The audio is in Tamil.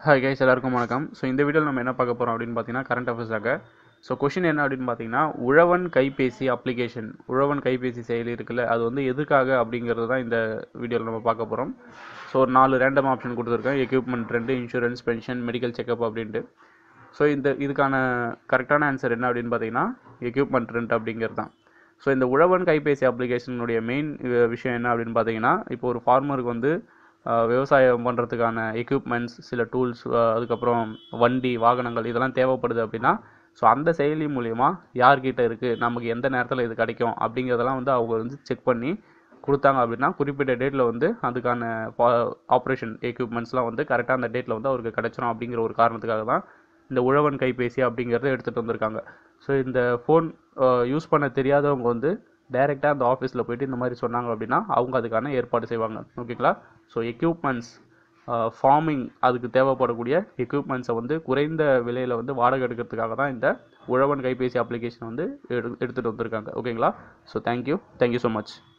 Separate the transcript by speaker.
Speaker 1: ஹாய் கைஸ் எல்லாருக்கும் வணக்கம் ஸோ இந்த வீடியோவில் நம்ம என்ன பார்க்க போகிறோம் அப்படின்னு பார்த்தீங்கன்னா கரண்ட் அஃபேர்ஸாக ஸோ கொஷின் என்ன அப்படின்னு பார்த்தீங்கன்னா உழவன் கைபேசி அப்ளிகேஷன் உழவன் கைபேசி செயலி இருக்குல்ல அது வந்து எதுக்காக அப்படிங்கிறது தான் இந்த வீடியோவில் நம்ம பார்க்க போகிறோம் ஸோ ஒரு நாலு ரேண்டம் ஆப்ஷன் கொடுத்துருக்கேன் எக்யூப்மெண்ட் ரெண்டு இன்சூரன்ஸ் பென்ஷன் மெடிக்கல் செக்கப் அப்படின்ட்டு ஸோ இந்த இதுக்கான கரெக்டான ஆன்சர் என்ன அப்படின்னு பார்த்தீங்கன்னா எக்யூப்மெண்ட் ரெண்ட் அப்படிங்கிறது தான் ஸோ இந்த உழவன் கைபேசி அப்ளிகேஷனுடைய மெயின் விஷயம் என்ன அப்படின்னு பார்த்தீங்கன்னா இப்போ ஒரு ஃபார்மருக்கு வந்து அஹ், விவசாயம் பண்ணுறதுக்கான எக்யூப்மெண்ட்ஸ் சில டூல்ஸ் அதுக்கப்புறம் வண்டி வாகனங்கள் இதெல்லாம் தேவைப்படுது அப்படின்னா ஸோ அந்த செயலி மூலயமா யார்கிட்ட இருக்குது நமக்கு எந்த நேரத்தில் இது கிடைக்கும் அப்படிங்கிறதெல்லாம் வந்து அவங்க வந்து செக் பண்ணி கொடுத்தாங்க அப்படின்னா குறிப்பிட்ட டேட்டில் வந்து அதுக்கான ஆப்ரேஷன் எக்யூப்மெண்ட்ஸ்லாம் வந்து கரெக்டாக அந்த டேட்டில் வந்து அவருக்கு கிடைச்சிரும் அப்படிங்கிற ஒரு காரணத்துக்காக தான் இந்த உழவன் கைபேசி அப்படிங்கிறத எடுத்துகிட்டு வந்திருக்காங்க ஸோ இந்த ஃபோன் யூஸ் பண்ண தெரியாதவங்க வந்து டைரெக்டாக அந்த ஆஃபீஸில் போயிட்டு இந்த மாதிரி சொன்னாங்க அப்படின்னா அவங்க அதுக்கான ஏற்பாடு செய்வாங்க ஓகேங்களா ஸோ எக்யூப்மெண்ட்ஸ் ஃபார்மிங் அதுக்கு தேவைப்படக்கூடிய எக்யூப்மெண்ட்ஸை வந்து குறைந்த விலையில் வந்து வாடகை எடுக்கிறதுக்காக தான் இந்த உழவன் கைபேசி அப்ளிகேஷன் வந்து எடு எடுத்துகிட்டு வந்திருக்காங்க ஓகேங்களா so thank you thank you so much